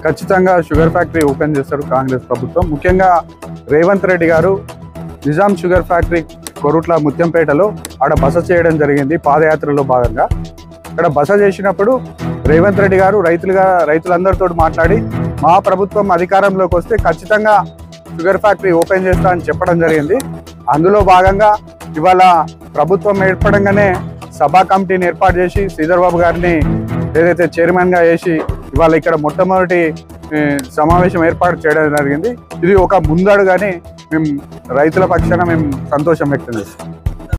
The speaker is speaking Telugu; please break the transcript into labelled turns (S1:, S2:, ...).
S1: ఖచ్చితంగా షుగర్ ఫ్యాక్టరీ ఓపెన్ చేస్తారు కాంగ్రెస్ ప్రభుత్వం ముఖ్యంగా రేవంత్ రెడ్డి గారు నిజాం షుగర్ ఫ్యాక్టరీ కొరుట్ల ముత్యంపేటలో ఆడ బస చేయడం జరిగింది పాదయాత్రలో భాగంగా ఇక్కడ బస చేసినప్పుడు రేవంత్ రెడ్డి గారు రైతులుగా రైతులందరితో మాట్లాడి మా ప్రభుత్వం అధికారంలోకి వస్తే ఖచ్చితంగా షుగర్ ఫ్యాక్టరీ ఓపెన్ చేస్తా అని చెప్పడం జరిగింది అందులో భాగంగా ఇవాళ ప్రభుత్వం ఏర్పడంగానే సభా కమిటీని ఏర్పాటు చేసి శ్రీధర్ బాబు గారిని ఏదైతే చైర్మన్ గా వేసి ఇవాళ ఇక్కడ మొట్టమొదటి ఏ, సమావేశం ఏర్పాటు చేయడం జరిగింది ఇది ఒక ముందడుగాని మేము రైతుల పక్షాన మేము సంతోషం వ్యక్తం చేస్తాం